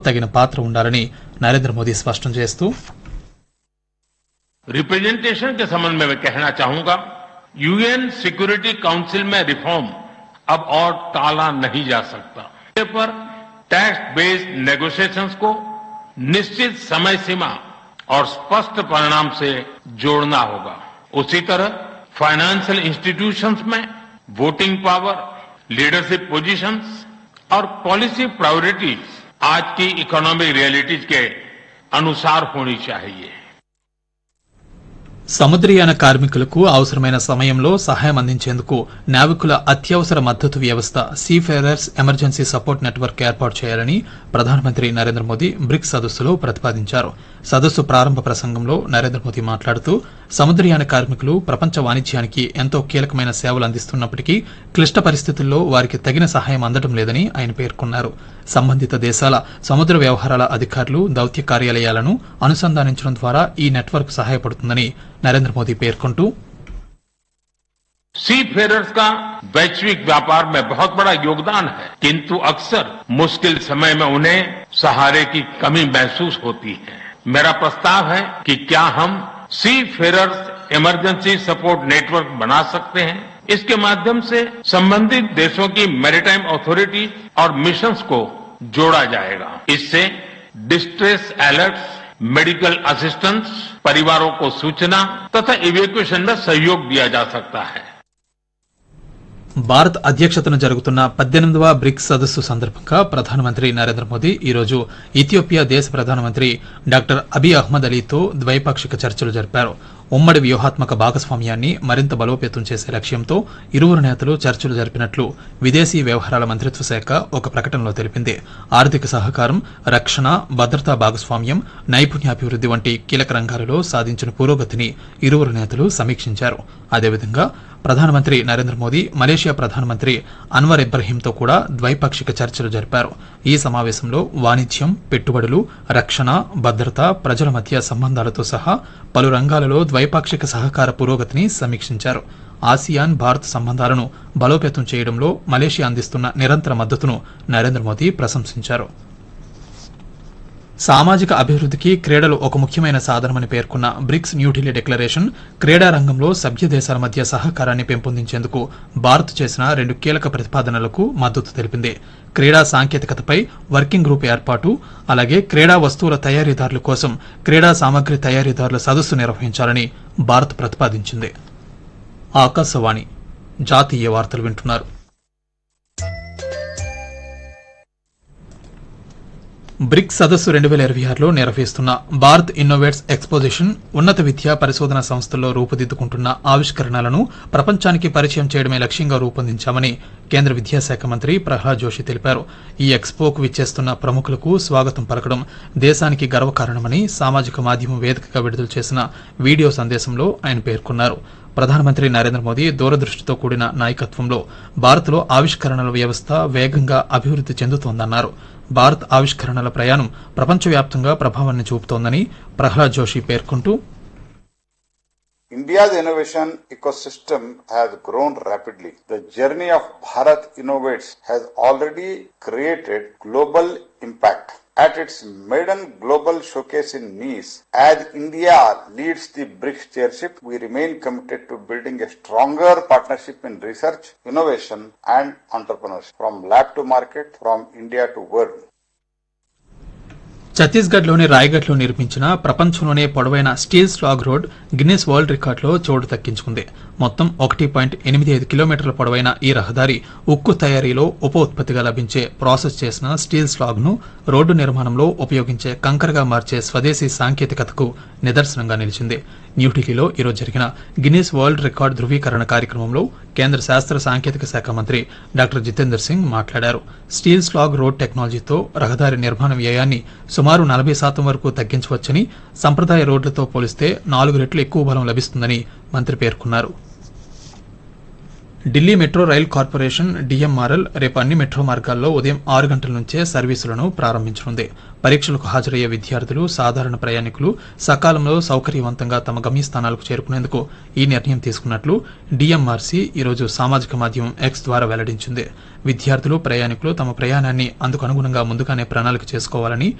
తగిన పాత్ర ఉండాలని నరేంద్ర మోదీ స్పష్టం చేస్తూ रिप्रेजेंटेशन के संबंध में मैं कहना चाहूंगा यूएन सिक्योरिटी काउंसिल में रिफॉर्म अब और टाला नहीं जा सकता इस पर टैक्स बेस्ड नेगोशिएशंस को निश्चित समय सीमा और स्पष्ट परिणाम से जोड़ना होगा उसी तरह फाइनेंशियल इंस्टीट्यूशंस में वोटिंग पावर लीडरशिप पोजीशंस और पॉलिसी प्रायोरिटीज आज की इकोनॉमिक रियलिटीज के अनुसार होनी चाहिए సముద్రయాన కార్మికులకు అవసరమైన సమయంలో సహాయం అందించేందుకు నావికుల అత్యవసర మద్దతు వ్యవస్థ సీఫేరర్స్ ఎమర్జెన్సీ సపోర్ట్ నెట్వర్క్ ఏర్పాటు చేయాలని ప్రధానమంత్రి నరేంద్ర మోదీ బ్రిక్స్ సదస్సులో ప్రతిపాదించారు సదస్సు ప్రారంభ ప్రసంగంలో నరేంద్ర మోదీ మాట్లాడుతూ సముద్రయాన కార్మికులు ప్రపంచ వాణిజ్యానికి ఎంతో కీలకమైన సేవలు అందిస్తున్నప్పటికీ క్లిష్ట పరిస్థితుల్లో వారికి తగిన సహాయం అందడం లేదని ఆయన పేర్కొన్నారు సంబంధిత దేశాల సముద్ర వ్యవహారాల అధికారులు దౌత్య కార్యాలయాలను అనుసంధానించడం ద్వారా ఈ నెట్వర్క్ సహాయపడుతుందని నరేంద్ర మోదీ పేర్కొంటూ सी फेरर्स का वैश्विक व्यापार में बहुत बड़ा योगदान है किंतु अक्सर मुश्किल समय में उन्हें सहारे की कमी महसूस होती है मेरा प्रस्ताव है कि क्या हम seafarers emergency support network बना सकते हैं इसके माध्यम से संबंधित देशों की मैरिटाइम अथॉरिटी और मिशंस को जोड़ा जाएगा इससे डिस्ट्रेस अलर्ट्स मेडिकल असिस्टेंस परिवारों को सूचना तथा इवेक्यूएशन में सहयोग दिया जा सकता है భారత్ అధ్యక్షతన జరుగుతున్న పద్దెనిమిదవ బ్రిక్స్ సదస్సు సందర్భంగా ప్రధానమంత్రి నరేంద్ర మోదీ ఈరోజు ఇథియోపియా దేశ ప్రధానమంత్రి డాక్టర్ అబీ అహ్మద్ అలీతో ద్వైపాక్షిక చర్చలు జరిపారు ఉమ్మడి వ్యూహాత్మక భాగస్వామ్యాన్ని మరింత బలోపేతం చేసే లక్ష్యంతో ఇరువురు నేతలు చర్చలు జరిపినట్లు విదేశీ వ్యవహారాల మంత్రిత్వ శాఖ ఒక ప్రకటనలో తెలిపింది ఆర్థిక సహకారం రక్షణ భద్రతా భాగస్వామ్యం నైపుణ్యాభివృద్ది వంటి కీలక రంగాలలో సాధించిన పురోగతిని ఇరువురు నేతలు సమీక్షించారు అదేవిధంగా ప్రధానమంత్రి నరేంద్ర మోదీ మలేషియా ప్రధానమంత్రి అన్వర్ ఇబ్రహీంతో కూడా ద్వైపాక్షిక చర్చలు జరిపారు ఈ సమావేశంలో వాణిజ్యం పెట్టుబడులు రక్షణ భద్రత ప్రజల మధ్య సంబంధాలతో సహా పలు రంగాలలో ద్వైపాక్షిక సహకార పురోగతిని సమీక్షించారు ఆసియాన్ భారత్ సంబంధాలను బలోపేతం చేయడంలో మలేషియా అందిస్తున్న నిరంతర మద్దతును నరేంద్ర మోదీ ప్రశంసించారు సామాజిక అభివృద్ధికి క్రీడలు ఒక ముఖ్యమైన సాధనమని పేర్కొన్న బ్రిక్స్ న్యూఢిల్లీ డిక్లరేషన్ క్రీడా రంగంలో సభ్య దేశాల మధ్య సహకారాన్ని పెంపొందించేందుకు భారత్ చేసిన రెండు కీలక ప్రతిపాదనలకు మద్దతు తెలిపింది క్రీడా సాంకేతికతపై వర్కింగ్ గ్రూప్ ఏర్పాటు అలాగే క్రీడా వస్తువుల తయారీదారుల కోసం క్రీడా సామగ్రి తయారీదారుల సదస్సు నిర్వహించాలని భారత్ ప్రతిపాదించింది ఆకాశవాణి జాతీయ వార్తలు వింటున్నారు బ్రిక్స్ సదస్సు రెండు వేల ఇరవై ఆరులో నిర్వహిస్తున్న భారత్ ఇన్నోవేట్స్ ఎక్స్పోజిషన్ ఉన్నత విద్యా పరిశోధన సంస్థల్లో రూపుదిద్దుకుంటున్న ఆవిష్కరణలను ప్రపంచానికి పరిచయం చేయడమే లక్ష్యంగా రూపొందించామని కేంద్ర విద్యాశాఖ మంత్రి ప్రహ్లాద్ జోషి తెలిపారు ఈ ఎక్స్పోకు విచ్చేస్తున్న ప్రముఖులకు స్వాగతం పలకడం దేశానికి గర్వకారణమని సామాజిక మాధ్యమం వేదికగా విడుదల చేసిన వీడియో సందేశంలో ఆయన పేర్కొన్నారు ప్రధానమంత్రి నరేంద్ర మోదీ దూరదృష్టితో కూడిన నాయకత్వంలో భారత్లో ఆవిష్కరణల వ్యవస్థ వేగంగా అభివృద్ది చెందుతోందన్నారు భారత్ ఆవిష్కరణల ప్రయాణం ప్రపంచవ్యాప్తంగా ప్రభావాన్ని చూపుతోందని ప్రహ్లాద్ జోషి పేర్కొంటూ India's innovation ecosystem has grown rapidly. The journey of Bharat Innovates has already created global impact. At its maiden global showcase in Nice, as India leads the BRICS chairship, we remain committed to building a stronger partnership in research, innovation, and entrepreneurship. From lab to market, from India to world. ఛత్తీస్గఢ్లోని రాయ్గఢ్లో నిర్మించిన ప్రపంచంలోనే పొడవైన steel slag road Guinness world రికార్డులో చోటు దక్కించుకుంది మొత్తం ఒకటి point ఎనిమిది ఐదు కిలోమీటర్ల పొడవైన ఈ రహదారి ఉక్కు తయారీలో ఉప ఉత్పత్తిగా లభించే ప్రాసెస్ చేసిన స్టీల్ స్లాగ్ను రోడ్డు నిర్మాణంలో ఉపయోగించే కంకరగా మార్చే స్వదేశీ సాంకేతికతకు నిదర్శనంగా నిలిచింది న్యూఢిల్లీలో ఈరోజు జరిగిన గిన్నిస్ వరల్డ్ రికార్డు ధృవీకరణ కార్యక్రమంలో కేంద్ర శాస్త్ర సాంకేతిక శాఖ మంత్రి డాక్టర్ జితేందర్ సింగ్ మాట్లాడారు స్టీల్ స్లాగ్ రోడ్ టెక్నాలజీతో రహదారి నిర్మాణ వ్యయాన్ని సుమారు నలభై శాతం వరకు తగ్గించవచ్చని సంప్రదాయ రోడ్లతో పోలిస్తే నాలుగు రెట్లు ఎక్కువ బలం లభిస్తుందని మంత్రి పేర్కొన్నారు Delhi metro rail corporation DMRL రేపు అన్ని మెట్రో మార్గాల్లో ఉదయం ఆరు గంటల నుంచే సర్వీసులను ప్రారంభించనుంది పరీక్షలకు హాజరయ్యే విద్యార్థులు సాధారణ ప్రయాణికులు సకాలంలో సౌకర్యవంతంగా తమ గమ్యస్థానాలకు చేరుకునేందుకు ఈ నిర్ణయం తీసుకున్నట్లు డిఎంఆర్సీ ఈరోజు సామాజిక మాధ్యమం ఎక్స్ ద్వారా వెల్లడించింది విద్యార్థులు ప్రయాణికులు తమ ప్రయాణాన్ని అందుకు అనుగుణంగా ముందుగానే ప్రణాళిక చేసుకోవాలని